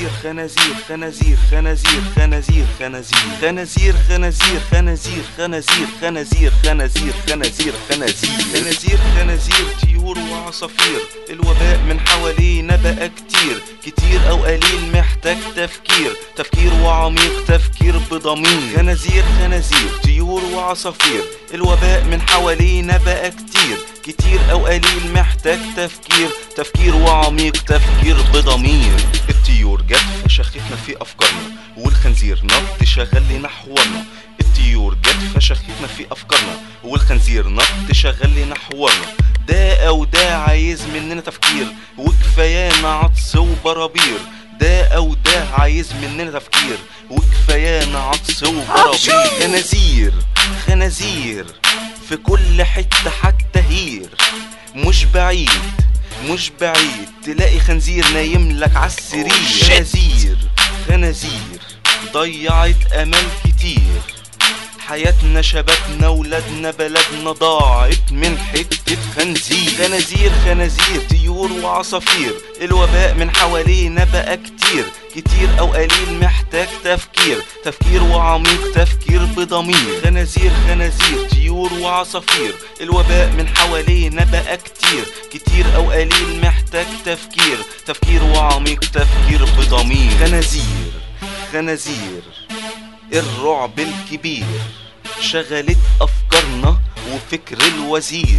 خنازير خنازير خنازير خنازير خنازير خنازير خنازير خنازير خنازير خنازير خنازير خنازير خنازير خنازير خنازير خنازير طيور وعصافير الوباء من حوالينا بقى كتير كتير او قليل محتاج تفكير تفكير وعميق تفكير بضمير خنازير خنازير طيور وعصافير الوباء من حوالينا بقى كتير كتير او قليل محتاج تفكير تفكير وعميق تفكير بضمير الطيور جت فشختنا في افكارنا والخنزير نط شغل لنا حوارنا الطيور جت فشختنا في افكارنا والخنزير نط شغل لنا حوارنا ده او ده عايز مننا تفكير وكفايانا عطس وبرابير ده او ده عايز مننا تفكير وكفايانا عطس وبرابير خنازير خنازير في كل حتة حتى هير مش بعيد مش بعيد تلاقي خنزير نايم لك عالسرير خنازير خنازير ضيعت امل كتير حياتنا شبابنا ولادنا بلدنا ضاعت من حتة خنزير خنازير خنازير طيور وعصافير الوباء من حوالينا بقى كتير كتير او قليل محتاج تفكير تفكير وعميق تفكير بضمير خنازير خنازير طيور وعصافير الوباء من حوالينا بقى كتير كتير او قليل محتاج تفكير تفكير وعميق تفكير بضمير خنازير خنازير الرعب الكبير شغلت افكارنا وفكر الوزير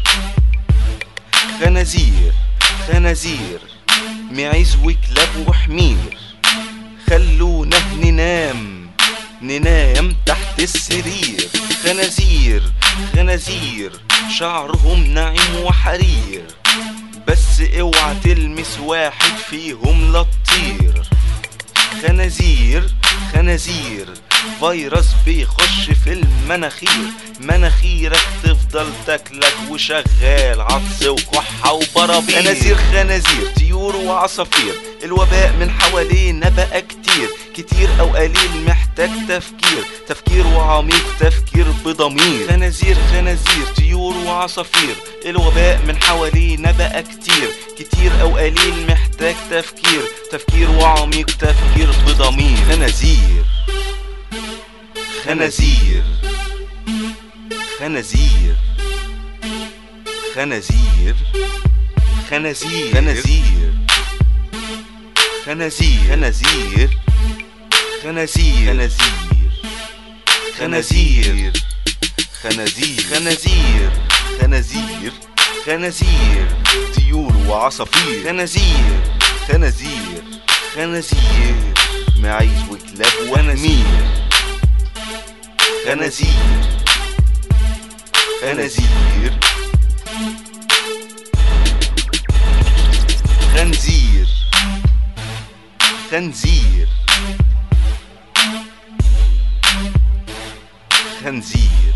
خنازير خنازير معيز وكلاب وحمير خلونا ننام ننام تحت السرير خنازير خنازير شعرهم ناعم وحرير بس اوعى تلمس واحد فيهم لا تطير خنازير خنازير فيروس بيخش في المناخير مناخيرك تفضل تاكلك وشغال عطس وكحة وبرابير خنازير خنازير طيور وعصافير الوباء من حوالينا بقى كتير كتير او قليل محتاج تفكير تفكير وعميق تفكير بضمير خنازير خنازير طيور وعصافير الوباء من حوالينا بقى كتير كتير او قليل محتاج تفكير تفكير وعميق تفكير بضمير خنازير خنازير خنازير خنازير خنازير خنازير خنازير خنازير خنازير خنازير خنازير خنازير خنازير طيور وعصافير خنازير خنازير خنازير معيز وكلاب وحمير خنازير خنازير خنزير خنزير خنزير